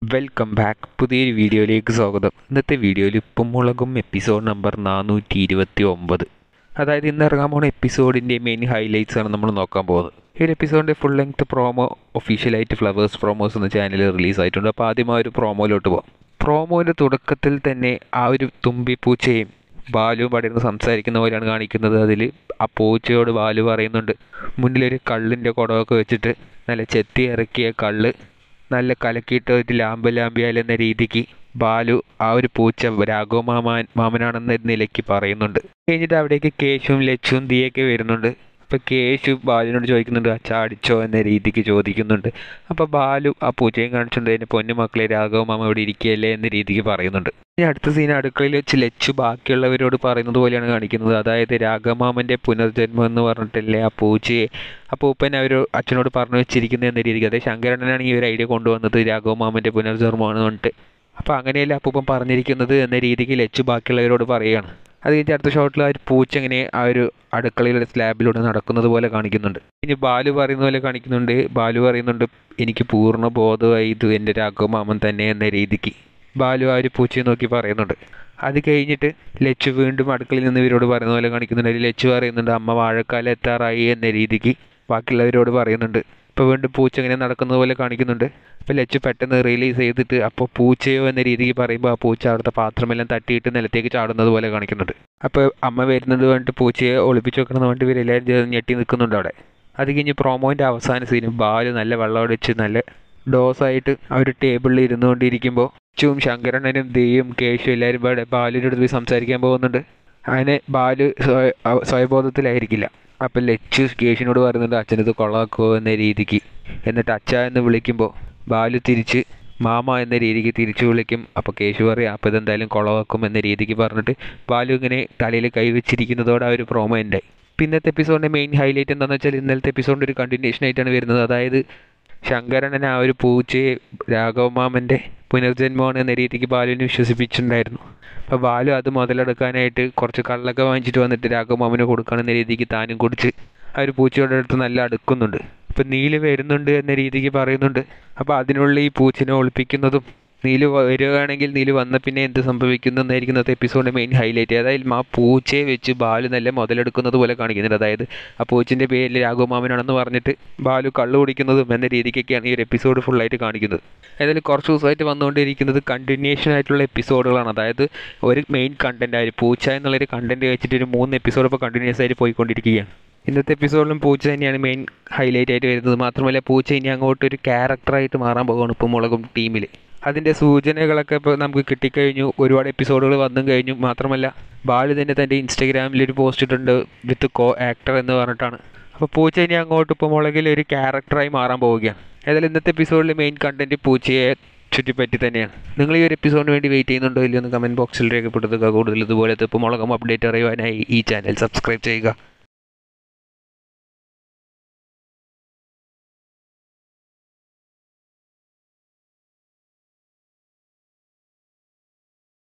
welcome back പുതിയൊരു വീഡിയോയിലേക്ക് സ്വാഗതം ഇന്നത്തെ വീഡിയോയിൽ ഉപ്പും മുളകും എപ്പിസോഡ് നമ്പർ നാനൂറ്റി ഇരുപത്തി ഒമ്പത് അതായത് ഇന്ന് ഇറങ്ങാൻ പോകുന്ന എപ്പിസോഡിൻ്റെ മെയിൻ ഹൈലൈറ്റ്സ് ആണ് നമ്മൾ നോക്കാൻ പോകുന്നത് ഈ ഒരു എപ്പിസോഡിൻ്റെ ഫുൾ ലെങ്ത് പ്രോമോ ഒഫീഷ്യലായിട്ട് ഫ്ലവേഴ്സ് പ്രോമോസ് എന്ന ചാനലിൽ റിലീസ് ആയിട്ടുണ്ട് അപ്പോൾ ആദ്യം ആ ഒരു പ്രോമോയിലോട്ട് പോകാം പ്രോമോയുടെ തുടക്കത്തിൽ തന്നെ ആ ഒരു തുമ്പിപ്പൂച്ചയും ബാലുവും പടർന്ന് സംസാരിക്കുന്ന പോലെയാണ് കാണിക്കുന്നത് അതിൽ ആ പൂച്ചയോട് ബാലു പറയുന്നുണ്ട് മുന്നിലൊരു കള്ളിൻ്റെ കുടമൊക്കെ വെച്ചിട്ട് നല്ല ചെത്തി ഇറക്കിയ കള്ള് നല്ല കലക്കിയിട്ട് ഒരു ലാമ്പ് ലാമ്പിയാൽ എന്ന രീതിക്ക് ബാലു ആ ഒരു പൂച്ച രാഘവ മാമാൻ മാമനാണെന്ന നിലയ്ക്ക് പറയുന്നുണ്ട് കഴിഞ്ഞിട്ട് അവിടേക്ക് കേശുവും ലച്ചുവും ദിയൊക്കെ വരുന്നുണ്ട് അപ്പോൾ കേശു ബാലുവിനോട് ചോദിക്കുന്നുണ്ട് അച്ഛാ അടിച്ചോ എന്ന രീതിക്ക് ചോദിക്കുന്നുണ്ട് അപ്പോൾ ബാലു ആ പൂച്ചയും കാണിച്ചുകൊണ്ട് എൻ്റെ പൊന്നു മക്കളെ രാഘവ മാമ ഇവിടെ ഇരിക്കുകയല്ലേ എന്ന രീതിക്ക് പറയുന്നുണ്ട് ഇനി അടുത്ത സീൻ അടുക്കളയിൽ വെച്ച് ലച്ചു ബാക്കിയുള്ളവരോട് പറയുന്നത് പോലെയാണ് കാണിക്കുന്നത് അതായത് രാഘവമാമൻ്റെ പുനർജന്മം എന്ന് പറഞ്ഞിട്ടല്ലേ ആ പൂച്ചയെ അപ്പോൾ ഉപ്പൻ അവർ അച്ഛനോട് പറഞ്ഞു വെച്ചിരിക്കുന്നത് എന്ന രീതിക്ക് അതായത് ശങ്കരണ്ണനാണ് ഈ ഒരു ഐഡിയ കൊണ്ടുവന്നത് രാഘവമാമൻ്റെ പുനർജന്മമാണെന്ന് പറഞ്ഞിട്ട് അപ്പോൾ അങ്ങനെയല്ല അപ്പൂപ്പൻ പറഞ്ഞിരിക്കുന്നത് എന്ന രീതിക്ക് ലച്ചു ബാക്കിയുള്ളവരോട് പറയുകയാണ് അത് കഴിഞ്ഞ് അടുത്ത ഷോട്ടിൽ ആ ഒരു പൂച്ച ഇങ്ങനെ ആ ഒരു അടുക്കളയിലെ സ്ലാബിലൂടെ നടക്കുന്നത് പോലെ കാണിക്കുന്നുണ്ട് ഇനി ബാലു പറയുന്ന പോലെ കാണിക്കുന്നുണ്ട് ബാലു പറയുന്നുണ്ട് എനിക്ക് പൂർണ്ണ ബോധമായി ഇത് എൻ്റെ രാഘവമാമൻ തന്നെ എന്ന രീതിക്ക് ബാലു ആ ഒരു പൂച്ചയെ നോക്കി പറയുന്നുണ്ട് അത് കഴിഞ്ഞിട്ട് ലച്ചു വീണ്ടും അടുക്കളയിൽ നിന്ന് ഇവരോട് പറയുന്ന പോലെ കാണിക്കുന്നുണ്ട് അതിൽ ലച്ചു പറയുന്നുണ്ട് അമ്മ വാഴക്കാലം എത്താറായി എന്ന രീതിക്ക് ബാക്കിയുള്ളവരോട് പറയുന്നുണ്ട് ഇപ്പോൾ വീണ്ടും പൂച്ച ഇങ്ങനെ നടക്കുന്നത് പോലെ കാണിക്കുന്നുണ്ട് അപ്പോൾ ലച്ചു പെട്ടെന്ന് റിലീസ് ചെയ്തിട്ട് അപ്പോൾ പൂച്ചയോ എന്ന രീതിക്ക് പറയുമ്പോൾ ആ പൂച്ച അവിടുത്തെ പാത്രമെല്ലാം തട്ടിയിട്ട് നിലത്തേക്ക് ചാടുന്നത് പോലെ കാണിക്കുന്നുണ്ട് അപ്പോൾ അമ്മ വരുന്നത് വേണ്ടിട്ട് പൂച്ചയെ ഒളിപ്പിച്ച് വെക്കണം വേണ്ടി ഇവരെല്ലാവരും ചേർന്ന് ഞെട്ടി നിൽക്കുന്നുണ്ട് അവിടെ അത് കഴിഞ്ഞ് പ്രോമോൻ്റെ അവസാന സീനും ബാല് നല്ല വെള്ളം അടിച്ച് നല്ല ഡോസായിട്ട് ആ ഒരു ടേബിളിൽ ഇരുന്നുകൊണ്ടിരിക്കുമ്പോൾ ചും ശങ്കരണ്ണനും ദീയും കേശു എല്ലാവരും പാടെ ബാലുവിൻ്റെ അടുത്ത് പോയി സംസാരിക്കാൻ പോകുന്നുണ്ട് അങ്ങനെ ബാലു സ്വയ സ്വയബോധത്തിലായിരിക്കില്ല അപ്പം ലച്ചു കേശുവിനോട് പറയുന്നുണ്ട് അച്ഛനത് കൊള്ളാക്കോ എന്ന രീതിക്ക് എന്നിട്ട് അച്ഛ എന്ന് വിളിക്കുമ്പോൾ ബാലു തിരിച്ച് മാമ എന്ന രീതിക്ക് തിരിച്ചു വിളിക്കും അപ്പോൾ കേശു പറയും അപ്പോൾ ഇതെന്തായാലും കുളവാക്കും എന്ന രീതിക്ക് പറഞ്ഞിട്ട് ബാലു ഇങ്ങനെ തലയിൽ കൈവച്ചിരിക്കുന്നതോടെ ആ ഒരു പ്രോമോ ഉണ്ടായി പിന്നത്തെ എപ്പിസോഡിൻ്റെ മെയിൻ ഹൈലൈറ്റ് എന്താണെന്ന് വെച്ചാൽ ഇന്നലത്തെ എപ്പിസോഡിൻ്റെ ഒരു കണ്ടിന്യൂഷൻ ആയിട്ടാണ് വരുന്നത് അതായത് ശങ്കരണ്ണൻ ആ ഒരു പൂച്ചയെ രാഘവമാമൻ്റെ പുനർജന്മമാണ് എന്ന രീതിക്ക് ബാലുവിനെ വിശ്വസിപ്പിച്ചിട്ടുണ്ടായിരുന്നു അപ്പോൾ ബാലു അത് മുതലെടുക്കാനായിട്ട് കുറച്ച് കള്ളൊക്കെ വാങ്ങിച്ചിട്ട് വന്നിട്ട് രാഘവമാമന് കൊടുക്കണമെന്ന രീതിക്ക് താനും കുടിച്ച് ആ ഒരു പൂച്ചയുടെ അടുത്ത് നല്ല അടുക്കുന്നുണ്ട് അപ്പം നീല് വരുന്നുണ്ട് എന്ന രീതിക്ക് പറയുന്നുണ്ട് അപ്പോൾ അതിനുള്ള ഈ പൂച്ചിനെ ഒളിപ്പിക്കുന്നതും നീല് വരികയാണെങ്കിൽ നീല് വന്ന പിന്നെ എന്ത് സംഭവിക്കുന്നു എന്നായിരിക്കും ഇന്നത്തെ എപ്പിസോഡിൻ്റെ മെയിൻ ഹൈലൈറ്റ് അതായത് ആ പൂച്ചയെ വെച്ച് ബാലു നല്ല മുതലെടുക്കുന്നത് പോലെ കാണിക്കുന്നുണ്ട് അതായത് ആ പൂച്ചിൻ്റെ പേരിൽ രാഘവമാമനാണെന്ന് പറഞ്ഞിട്ട് ബാലു കള്ളു കുടിക്കുന്നതും എന്ന രീതിക്കൊക്കെയാണ് ഈ ഒരു എപ്പിസോഡ് ഫുള്ളായിട്ട് കാണിക്കുന്നത് ഏതായാലും കുറച്ച് ദിവസമായിട്ട് വന്നുകൊണ്ടിരിക്കുന്നത് കണ്ടിന്യൂഷൻ ആയിട്ടുള്ള എപ്പിസോഡുകളാണ് അതായത് ഒരു മെയിൻ കണ്ടന്റ് ആയി പൂച്ച എന്നുള്ളൊരു കണ്ടന്റ് വെച്ചിട്ട് ഒരു മൂന്ന് എപ്പിസോഡ് ഇപ്പോൾ കണ്ടിന്യൂസ് ആയിട്ട് പോയിക്കൊണ്ടിരിക്കുകയാണ് ഇന്നത്തെ എപ്പിസോഡിലും പൂച്ച തന്നെയാണ് മെയിൻ ഹൈലൈറ്റ് ആയിട്ട് വരുന്നത് മാത്രമല്ല പൂച്ച ഇനി അങ്ങോട്ട് ഒരു ക്യാരക്ടറായിട്ട് മാറാൻ പോകുകയാണ് ഇപ്പം മുളകും ടീമിൽ അതിൻ്റെ സൂചനകളൊക്കെ ഇപ്പോൾ നമുക്ക് കിട്ടിക്കഴിഞ്ഞു ഒരുപാട് എപ്പിസോഡുകൾ വന്നും കഴിഞ്ഞു മാത്രമല്ല ബാലു തന്നെ തൻ്റെ ഇൻസ്റ്റഗ്രാമിൽ ഒരു പോസ്റ്റ് ഇട്ടിട്ടുണ്ട് വിത്ത് കോ ആക്ടർ എന്ന് പറഞ്ഞിട്ടാണ് അപ്പോൾ പൂച്ച ഇനി അങ്ങോട്ട് ഇപ്പോൾ മുളകിൽ ഒരു ക്യാരക്ടറായി മാറാൻ പോവുകയാണ് ഏതായാലും ഇന്നത്തെ എപ്പിസോഡിൽ മെയിൻ കണ്ടന്റ് പൂച്ചയെ ചുറ്റിപ്പറ്റി തന്നെയാണ് നിങ്ങൾ ഈ ഒരു എപ്പിസോഡിന് വേണ്ടി വെയിറ്റ് ചെയ്യുന്നുണ്ടോ ഇല്ലയോ എന്ന് കമൻറ്റ് ബോക്സിൽ രേഖപ്പെടുത്തുക കൂടുതൽ ഇതുപോലത്തെ ഇപ്പോൾ മുളകം അപ്ഡേറ്റ് അറിയുവാനായി ഈ ചാനൽ സബ്സ്ക്രൈബ് ചെയ്യുക